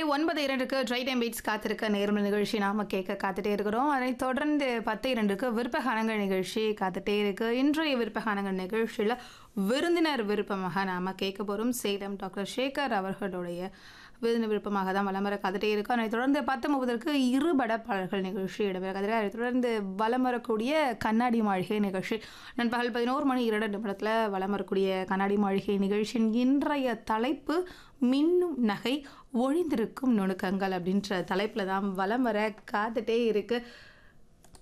ஒன்பது இரண்டுக்கு try time beats காத்திருக்க நேர்ம நிகழ்ச்சி நாம கேட்க காத்துட்டே இருக்கிறோம் அதைத் தொடர்ந்து பத்து இரண்டுக்கு விருப்பகானங்கள் நிகழ்ச்சி காத்துட்டே இருக்கு இன்றைய விருப்பகானங்கள் நிகழ்ச்சியில் விருந்தினர் விருப்பமாக நாம கேட்க போறோம் சேலம் டாக்டர் சேகர் அவர்களுடைய விருந்தினர் விருப்பமாக தான் வலம் வர காத்துட்டே இருக்கும் அதைத் தொடர்ந்து பத்து முப்பதற்கு இருபட பாடல்கள் நிகழ்ச்சி இடம்பெற காத்துட்டு அதைத் தொடர்ந்து வலம் வரக்கூடிய கண்ணாடி மாளிகை நிகழ்ச்சி நண்பகல் பதினோரு மணி இரண்டு நிமிடத்தில் வலம் வரக்கூடிய கண்ணாடி மாளிகை நிகழ்ச்சியின் இன்றைய தலைப்பு மின்னும் நகை ஒழிந்திருக்கும் நுணுக்கங்கள் அப்படின்ற தலைப்பில் தான் வலம் வர காத்துட்டே இருக்கு